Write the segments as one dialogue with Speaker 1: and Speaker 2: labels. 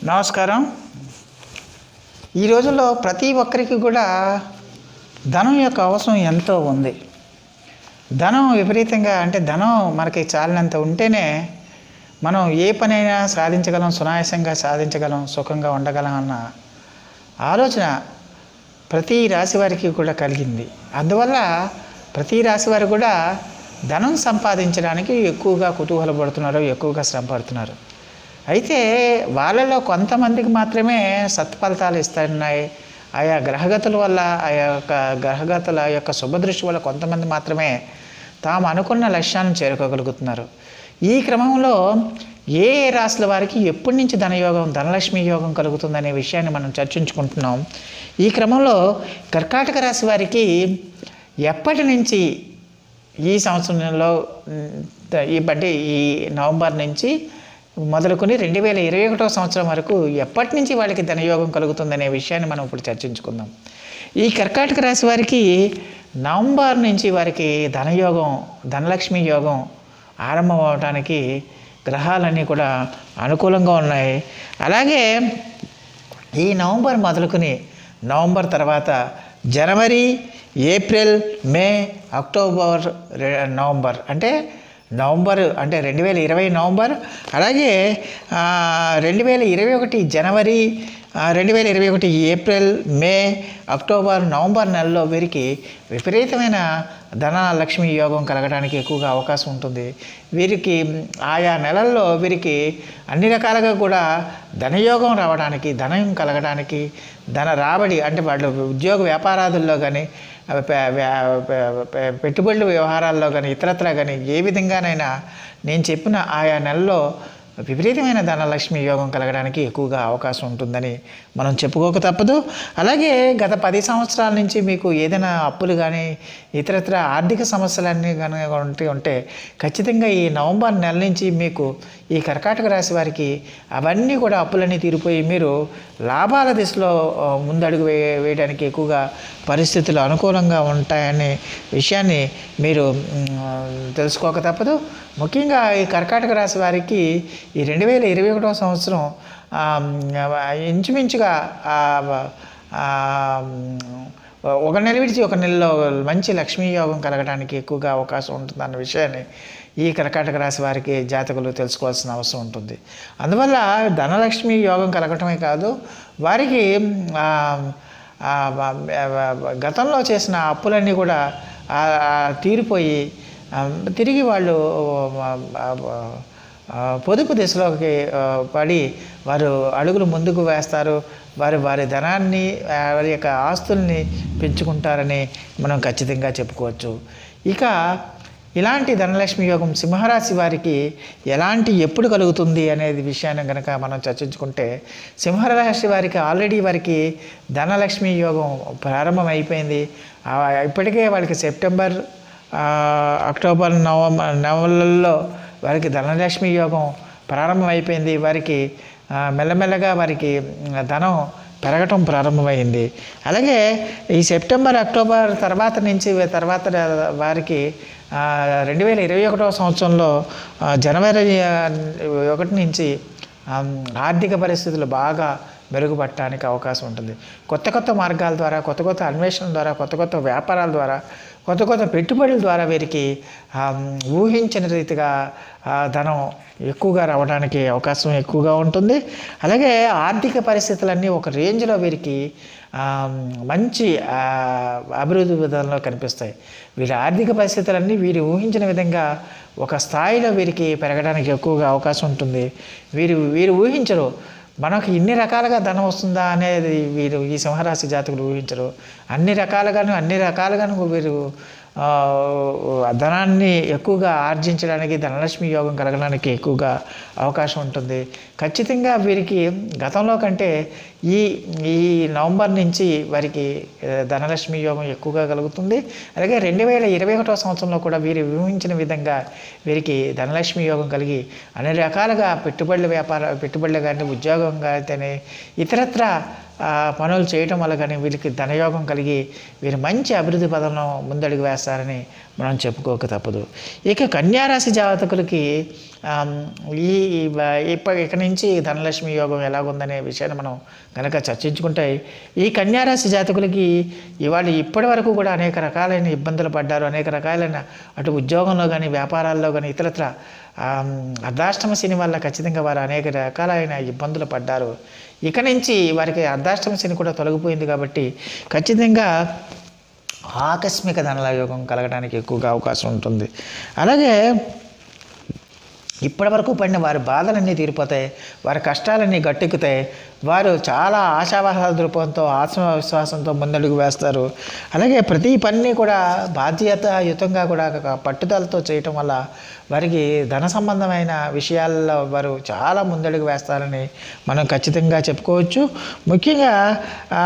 Speaker 1: నమస్కారం ఈ రోజుల్లో ప్రతి ఒక్కరికి కూడా ధనం యొక్క అవసరం ఎంతో ఉంది ధనం విపరీతంగా అంటే ధనం మనకి చాలినంత ఉంటేనే మనం ఏ పనైనా సాధించగలం సునాయాసంగా సాధించగలం సుఖంగా ఉండగలం అన్న ఆలోచన ప్రతి రాశి వారికి కూడా కలిగింది అందువల్ల ప్రతి రాశి వారు కూడా ధనం సంపాదించడానికి ఎక్కువగా కుతూహలపడుతున్నారు ఎక్కువగా శ్రమ పడుతున్నారు అయితే వాళ్ళలో కొంతమందికి మాత్రమే సత్ఫలితాలు ఇస్తున్నాయి ఆయా గ్రహగతుల వల్ల ఆయా యొక్క గ్రహగతుల యొక్క శుభదృష్టి వల్ల కొంతమంది మాత్రమే తాము అనుకున్న లక్ష్యాలను చేరుకోగలుగుతున్నారు ఈ క్రమంలో ఏ ఏ రాశుల వారికి ఎప్పటి నుంచి ధనయోగం ధనలక్ష్మి యోగం కలుగుతుందనే విషయాన్ని మనం చర్చించుకుంటున్నాం ఈ క్రమంలో కర్కాటక రాశి వారికి ఎప్పటి నుంచి ఈ సంవత్సరంలో ఉమ్, ఈ అంటే ఈ నవంబర్ నుంచి మొదలుకొని రెండు వేల ఇరవై ఒకటో సంవత్సరం వరకు ఎప్పటి నుంచి వాళ్ళకి ధనయోగం కలుగుతుందనే విషయాన్ని మనం ఇప్పుడు చర్చించుకుందాం ఈ కర్కాటక రాశి వారికి నవంబర్ నుంచి వారికి ధనయోగం ధనలక్ష్మి యోగం ఆరంభం అవడానికి గ్రహాలన్నీ కూడా అనుకూలంగా ఉన్నాయి అలాగే ఈ నవంబర్ మొదలుకొని నవంబర్ తర్వాత జనవరి ఏప్రిల్ మే అక్టోబర్ రె- నవంబర్ అంటే నవంబర్ అంటే రెండు వేల ఇరవై నవంబర్ అలాగే ఆ, రెండు వేల ఇరవై ఒకటి జనవరి ఆ, రెండు వేల ఇరవై ఒకటి ఏప్రిల్ మే అక్టోబర్ నవంబర్ నెలలో వీరికి విపరీతమైన ధన లక్ష్మి యోగం కలగడానికి ఎక్కువగా అవకాశం ఉంటుంది వీరికి ఆయా నెలల్లో వీరికి అన్ని రకాలుగా కూడా ధనయోగం రావడానికి ధనం కలగడానికి ధన రాబడి అంటే వాళ్ళు ఉద్యోగ వ్యాపారాదుల్లో కానీ పెట్టుబడుల వ్యవహారాల్లో కానీ ఇతరత్ర కానీ ఏ విధంగానైనా నేను చెప్పిన ఆయా నెలలో విపరీతమైన ధనలక్ష్మి యోగం కలగడానికి ఎక్కువగా అవకాశం ఉంటుందని మనం చెప్పుకోక తప్పదు అలాగే గత పది సంవత్సరాల నుంచి మీకు ఏదైనా అప్పులు కానీ ఇతరత్ర ఆర్థిక సమస్యలన్నీ కనుక ఉంటే ఉంటే ఖచ్చితంగా ఈ నవంబర్ నెల నుంచి మీకు ఈ కర్కాటక రాశి వారికి అవన్నీ కూడా అప్పులన్నీ తీరిపోయి మీరు లాభాల దిశలో ఆ, ముందడుగు వే వేయడానికి ఎక్కువగా పరిస్థితులు అనుకూలంగా ఉంటాయనే విషయాన్ని మీరు మ్, తెలుసుకోక తప్పదు ముఖ్యంగా ఈ కర్కాటక రాశి వారికి ఈ రెండు వేల ఇరవై ఒకటో సంవత్సరం ఆ, ఇంచుమించుగా ఆ, ఆ, ఒక నెల విడిచి ఒక నెలలో మంచి లక్ష్మీ యోగం కలగడానికి ఎక్కువగా అవకాశం ఉంటుందన్న విషయాన్ని ఈ కర్కాటక రాశి వారికి జాతకులు తెలుసుకోవాల్సిన అవసరం ఉంటుంది అందువల్ల ధనలక్ష్మి యోగం కలగటమే కాదు వారికి ఆ, ఆ, ఆ, గతంలో చేసిన అప్పులన్నీ కూడా ఆ, ఆ, తీరిపోయి ఆ, తిరిగి వాళ్ళు ఆ, ఆ, ఆ, పొదుపు దిశలోకి ఆ, పడి వారు అడుగులు ముందుకు వేస్తారు వారు వారి ధనాన్ని ఆ, వారి యొక్క ఆస్తుల్ని పెంచుకుంటారని మనం ఖచ్చితంగా చెప్పుకోవచ్చు ఇక ఇలాంటి ధనలక్ష్మి యోగం సింహరాశి వారికి ఎలాంటి ఎప్పుడు కలుగుతుంది అనేది విషయాన్ని కనుక మనం చర్చించుకుంటే సింహరాశి వారికి ఆల్రెడీ వారికి ధనలక్ష్మి యోగం ప్రారంభం అయిపోయింది ఆ, ఇప్పటికే వాళ్ళకి సెప్టెంబర్ ఆ, అక్టోబర్ నవంబర్ నెలల్లో వారికి ధనలక్ష్మి యోగం ప్రారంభం అయిపోయింది వారికి ఆ, మెల్లమెల్లగా వారికి మ్, ధనం పెరగటం ప్రారంభమైంది అలాగే ఈ సెప్టెంబర్ అక్టోబర్ తర్వాత నుంచి తర్వాత వారికి రెండు వేల ఇరవై ఒకటవ సంవత్సరంలో ఆ, జనవరి ఆ, ఒకటి నుంచి ఆమ్, ఆర్థిక పరిస్థితులు బాగా మెరుగుపడటానికి అవకాశం ఉంటుంది కొత్త కొత్త మార్గాల ద్వారా కొత్త కొత్త అన్వేషణ ద్వారా కొత్త కొత్త వ్యాపారాల ద్వారా కొత్త కొత్త పెట్టుబడుల ద్వారా వీరికి ఆమ్, ఊహించిన రీతిగా ఆ, ధనం ఎక్కువగా రావడానికి అవకాశం ఎక్కువగా ఉంటుంది అలాగే ఆర్థిక పరిస్థితులన్నీ ఒక రేంజ్లో వీరికి ఆమ్, మంచి ఆ, అభివృద్ధి విధానంలో కనిపిస్తాయి వీరి ఆర్థిక పరిస్థితులన్నీ వీరు ఊహించిన విధంగా ఒక స్థాయిలో వీరికి పెరగడానికి ఎక్కువగా అవకాశం ఉంటుంది వీరు వీరు ఊహించరు మనకు ఇన్ని రకాలుగా ధనం వస్తుందా అనేది వీరు ఈ సింహరాశి జాతకులు ఊహించరు అన్ని రకాలుగాను అన్ని రకాలుగాను వీరు ఆ, ధనాన్ని ఎక్కువగా ఆర్జించడానికి ధనలక్ష్మి యోగం కలగడానికి ఎక్కువగా అవకాశం ఉంటుంది ఖచ్చితంగా వీరికి గతంలో కంటే ఈ ఈ నవంబర్ నుంచి వారికి ఆ, ధనలక్ష్మి యోగం ఎక్కువగా కలుగుతుంది అలాగే రెండు వేల ఇరవై ఒకటో సంవత్సరంలో కూడా వీరు ఊహించిన విధంగా వీరికి ధనలక్ష్మి యోగం కలిగి అన్ని రకాలుగా పెట్టుబడుల వ్యాపార పెట్టుబడులు కానీ ఉద్యోగం కానీ ఇతరత్ర ఆ, పనులు చేయటం వల్ల కానీ వీరికి ధనయోగం కలిగి వీరు మంచి అభివృద్ధి పదంలో ముందడుగు వేస్తారని మనం చెప్పుకోక తప్పదు ఇక కన్యారాశి జాతకులకి ఆమ్, ఈ ఇప్ప ఇక నుంచి ధనలక్ష్మి యోగం ఎలాగుందనే విషయాన్ని మనం కనుక చర్చించుకుంటే ఈ కన్యారాశి జాతకులకి ఇవాళ ఇప్పటి వరకు కూడా అనేక రకాలైన ఇబ్బందులు పడ్డారు అనేక రకాలైన అటు ఉద్యోగంలో కానీ వ్యాపారాల్లో కానీ ఇతరత్ర ఆమ్, అర్ధాష్టమ శని వల్ల ఖచ్చితంగా వారు అనేక రకాలైన ఇబ్బందులు పడ్డారు ఇక నుంచి వారికి అర్ధాష్టమ శని కూడా తొలగిపోయింది కాబట్టి ఖచ్చితంగా ఆకస్మిక ధనలయోగం కలగడానికి ఎక్కువగా అవకాశం ఉంటుంది అలాగే ఇప్పటి వరకు పడిన వారి బాధలన్నీ తీరిపోతాయి వారి కష్టాలన్నీ గట్టెక్కుతాయి వారు చాలా ఆశావాహ దృక్పథంతో ఆత్మవిశ్వాసంతో ముందడుగు వేస్తారు అలాగే ప్రతి పనిని కూడా బాధ్యతాయుతంగా కూడా ఒక పట్టుదలతో చేయటం వల్ల వారికి ధన సంబంధమైన విషయాల్లో వారు చాలా ముందడుగు వేస్తారని మనం ఖచ్చితంగా చెప్పుకోవచ్చు ముఖ్యంగా ఆ,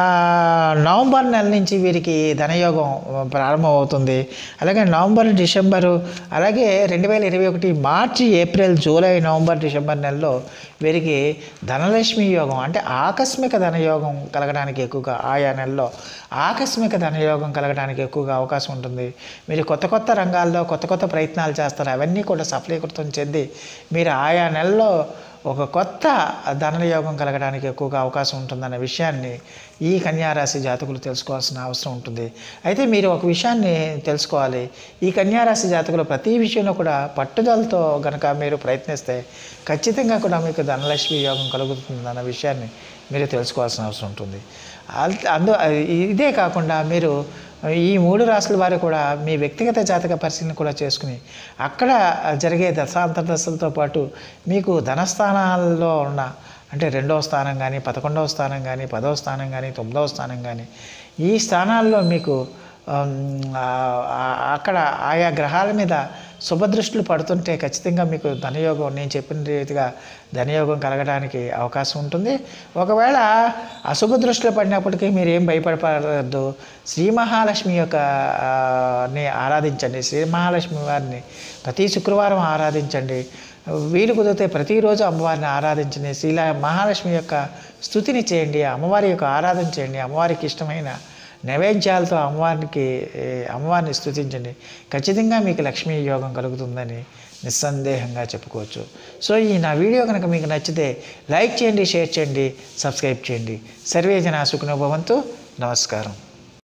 Speaker 1: నవంబర్ నెల నుంచి వీరికి ధనయోగం ప్రారంభమవుతుంది అలాగే నవంబర్ డిసెంబరు అలాగే రెండు వేల ఇరవై ఒకటి మార్చి ఏప్రిల్ జూలై నవంబర్ డిసెంబర్ నెలలో వీరికి ధనలక్ష్మి యోగం అంటే ఆకస్మిక ధనయోగం కలగడానికి ఎక్కువగా ఆయా నెలలో ఆకస్మిక ధనయోగం కలగడానికి ఎక్కువగా అవకాశం ఉంటుంది మీరు కొత్త కొత్త రంగాల్లో కొత్త కొత్త ప్రయత్నాలు చేస్తారు అవన్నీ కూడా సఫలీకృతం చెంది మీరు ఆయా నెలలో ఒక కొత్త ధనయోగం కలగడానికి ఎక్కువగా అవకాశం ఉంటుందన్న విషయాన్ని ఈ కన్యారాశి జాతకులు తెలుసుకోవాల్సిన అవసరం ఉంటుంది అయితే మీరు ఒక విషయాన్ని తెలుసుకోవాలి ఈ కన్యారాశి జాతకులు ప్రతి విషయంలో కూడా పట్టుదలతో గనక మీరు ప్రయత్నిస్తే ఖచ్చితంగా కూడా మీకు ధనలక్ష్మి యోగం కలుగుతుందన్న విషయాన్ని మీరు తెలుసుకోవాల్సిన అవసరం ఉంటుంది అల్- అందు ఇదే కాకుండా మీరు ఈ మూడు రాసుల వారు కూడా మీ వ్యక్తిగత జాతక పరిశీలన కూడా చేసుకుని అక్కడ జరిగే దశాంతర దశలతో పాటు మీకు ధనస్థానాల్లో ఉన్న అంటే రెండవ స్థానం కానీ పదకొండవ స్థానం కానీ పదవ స్థానం కానీ తొమ్మిదవ స్థానం కానీ ఈ స్థానాల్లో మీకు ఆమ్, ఆ- ఆ- అక్కడ ఆయా గ్రహాల మీద శుభదృష్టిలు పడుతుంటే ఖచ్చితంగా మీకు ధనయోగం నేను చెప్పిన రీతిగా ధనయోగం కలగడానికి అవకాశం ఉంటుంది ఒకవేళ అశుభ దృష్టిలో పడినప్పటికీ మీరు ఏం భయపడపడద్దు శ్రీ మహాలక్ష్మి యొక్క ఆ, ని ఆరాధించండి శ్రీ మహాలక్ష్మి వారిని ప్రతి శుక్రవారం ఆరాధించండి వీలు కుదిరితే ప్రతిరోజు అమ్మవారిని ఆరాధించండి శ్రీలా మహాలక్ష్మి యొక్క స్థుతిని చేయండి అమ్మవారి యొక్క ఆరాధన చేయండి అమ్మవారికి ఇష్టమైన నైవేద్యాలతో అమ్మవారికి ఏ, అమ్మవారిని స్థుతించండి ఖచ్చితంగా మీకు లక్ష్మీ యోగం కలుగుతుందని నిస్సందేహంగా చెప్పుకోవచ్చు సో ఈ నా వీడియో కనుక మీకు నచ్చితే లైక్ చేయండి షేర్ చేయండి సబ్స్క్రైబ్ చేయండి సర్వే జన సుఖనోభవంతు నమస్కారం